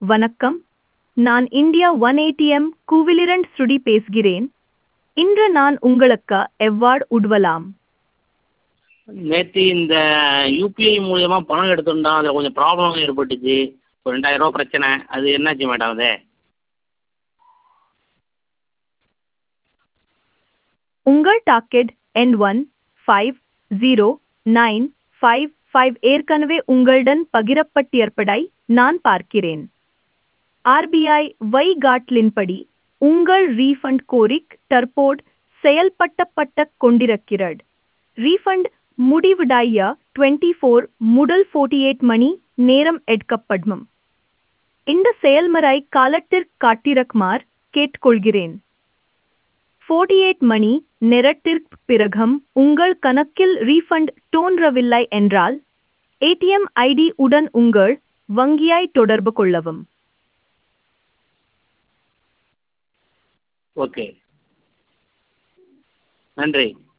வணக்கம் நான் India one ATM கூவிலிரண்ட் ஸ்ருடி பேசுகிறேன் இன்று நான் உங்களுக்கு எவ்வாறு உதவலாம் நேற்று இந்த யூபிஐ மூலியமா பணம் எடுத்திருந்தோம் அதில் கொஞ்சம் ப்ராப்ளம் ஏற்பட்டுச்சு ஒரு ரெண்டாயிரரூவா பிரச்சனை அது என்னாச்சு மேடம் அது உங்கள் டாக்கெட் எண் one five zero nine five five ஏற்கனவே உங்களுடன் பகிரப்பட்டிருப்பதை நான் பார்க்கிறேன் ஆர்பிஐ வைகாட்லின்படி உங்கள் ரீஃபண்ட் கோரிக் தற்போது செயல்பட்டப்பட்ட கொண்டிருக்கிறது ரீஃபண்ட் முடிவடைய டுவெண்ட்டி ஃபோர் முதல் ஃபோர்ட்டி எயிட் மணி நேரம் எடுக்கப்படும் இந்த செயல்முறை காலத்திற்கு காட்டிருக்குமாறு கேட்டுக்கொள்கிறேன் ஃபோர்ட்டி எயிட் மணி நேரத்திற்கு பிறகும் உங்கள் கணக்கில் ரீஃபண்ட் தோன்றவில்லை என்றால் ஏடிஎம் ஐடி உடன் உங்கள் வங்கியை தொடர்பு கொள்ளவும் ஓகே நன்றி